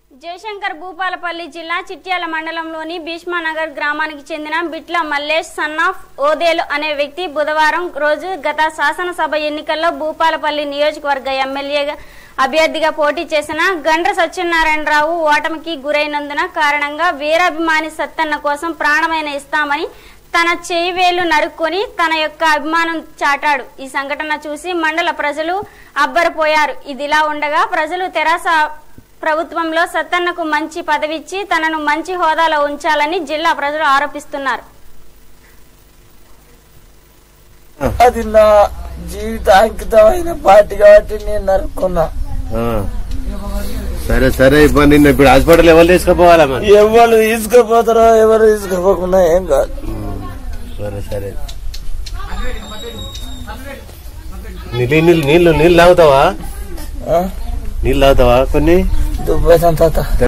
జయశంకర్ భూపాలపల్లి జిల్లా చిట్యాల మండలంలోని భీష్మానగర్ గ్రామానికి చెందిన బిట్ల మల్లేష్ సన్ ఆఫ్ ఓదేలు అనే వ్యక్తి బుధవారం రోజు గత శాసనసభ ఎన్నికల్లో భూపాలపల్లి నియోజకవర్గ ఎమ్మెల్యేగా అభ్యర్థిగా పోటీ చేసిన గండ్ర సత్యనారాయణరావు ఓటమికి గురైనందున కారణంగా వీరాభిమాని సత్తన్న కోసం ప్రాణమైన ఇస్తామని తన చేయి వేలు నరుక్కొని తన యొక్క అభిమానం చాటాడు ఈ సంఘటన చూసి మండల ప్రజలు అబ్బరపోయారు ఇదిలా ఉండగా ప్రజలు తెరాస ప్రభుత్వంలో సత్తన్నకు మంచి పదవిచ్చి తనను మంచి హోదాలో ఉంచాలని జిల్లా ప్రజలు ఆరోపిస్తున్నారు అది నా జీవిత అంకితమైన పార్టీ కాబట్టి నేను నరుక్కున్నా ఆ. సరే సరే ఇప్పుడు నిన్ను ఇప్పుడు హాస్పిటల్ ఎవరు తీసుకుపోవాలా మరి ఎవరు తీసుకుపోతారో ఎవరు తీసుకుపోకుండా ఏం కాదు సరే సరే నీళ్ళు నీళ్ళు నీళ్ళు నీళ్ళు తాగుతావా ఆ? నీళ్ళు తాగుతావా కొన్ని దుబ్బేసాను తాత